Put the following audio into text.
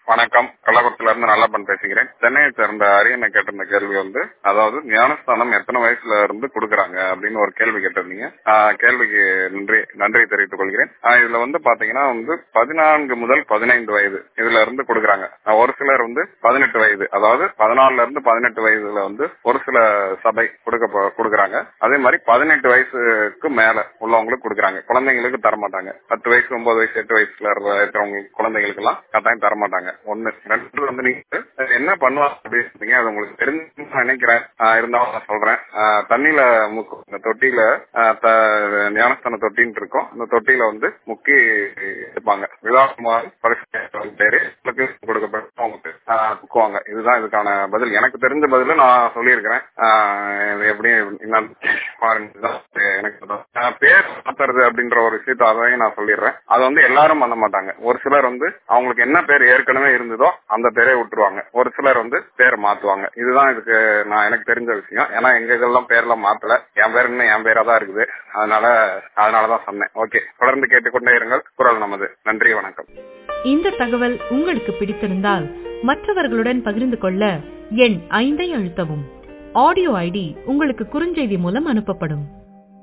வணக்கம் கள்ளக்குளத்துல இருந்து நல்லப்பன் பேசுகிறேன் சென்னையை சேர்ந்த அரியணை கேட்டிருந்த கேள்வி வந்து அதாவது ஞானஸ்தானம் எத்தனை வயசுல இருந்து கொடுக்கறாங்க அப்படின்னு ஒரு கேள்வி கேட்டிருந்தீங்க ஆஹ் கேள்விக்கு நன்றி நன்றி தெரிவித்துக் கொள்கிறேன் ஆஹ் இதுல வந்து பாத்தீங்கன்னா வந்து பதினான்கு முதல் பதினைந்து வயது இதுல இருந்து கொடுக்கறாங்க ஆஹ் ஒரு சிலர் வந்து பதினெட்டு வயது அதாவது பதினாலுல இருந்து பதினெட்டு வயதுல வந்து ஒரு சில சபை கொடுக்க கொடுக்கறாங்க அதே மாதிரி பதினெட்டு வயசுக்கு மேல உள்ளவங்களுக்கு கொடுக்கறாங்க குழந்தைங்களுக்கு தர மாட்டாங்க பத்து வயசு ஒன்பது வயசு எட்டு வயசுல இருக்கிறவங்க குழந்தைங்களுக்கு எல்லாம் கட்டாயம் தர மாட்டாங்க ஒண்ணு ரெண்டு வந்து நீங்க என்ன பண்ணுவாங்க அப்படின்னு அது உங்களுக்கு தெரிஞ்சு நினைக்கிறேன் ஆஹ் இருந்தாலும் நான் சொல்றேன் ஆஹ் தண்ணியில முக்கு இந்த தொட்டியில ஆஹ் த- ஞானஸ்தான தொட்டின்னு இருக்கும் அந்த தொட்டியில வந்து முக்கி எடுப்பாங்க விழாக்குமார் பரிசு பேரு உங்களுக்கு கொடுக்கப்பட்ட அவங்களுக்கு ஆஹ் முக்குவாங்க இதுதான் இதுக்கான பதில் எனக்கு தெரிஞ்ச பதில நான் சொல்லியிருக்கிறேன் ஆஹ் இது எப்படி என்னன்னு பாருங்க இதுதான் எனக்கு தெரியும். ஆஹ் பேர் மாத்துறது அப்படின்ற ஒரு விஷயத்த அதையும் நான் சொல்லிடுறேன் அது வந்து எல்லாரும் பண்ண மாட்டாங்க ஒரு சிலர் வந்து அவங்களுக்கு என்ன பேர் ஏற்கனவே இருந்ததோ அந்த பேரே விட்டுருவாங்க ஒரு சிலர் வந்து பேர் மாத்துவாங்க இதுதான் இதுக்கு நான் எனக்கு தெரிஞ்ச விஷயம் ஏன்னா எங்க இதெல்லாம் பேர்லாம் மாத்தல என் பேர் இன்னும் என் பேரா தான் இருக்குது அதனால அதனாலதான் சொன்னேன் ஓகே தொடர்ந்து கேட்டுக்கொண்டே இருங்கள் குரல் நமது நன்றி வணக்கம் இந்த தகவல் உங்களுக்கு பிடித்திருந்தால் மற்றவர்களுடன் பகிர்ந்து கொள்ள எண் ஐந்தை அழுத்தவும் ஆடியோ ஐடி உங்களுக்கு குறுஞ்செய்தி மூலம் அனுப்பப்படும்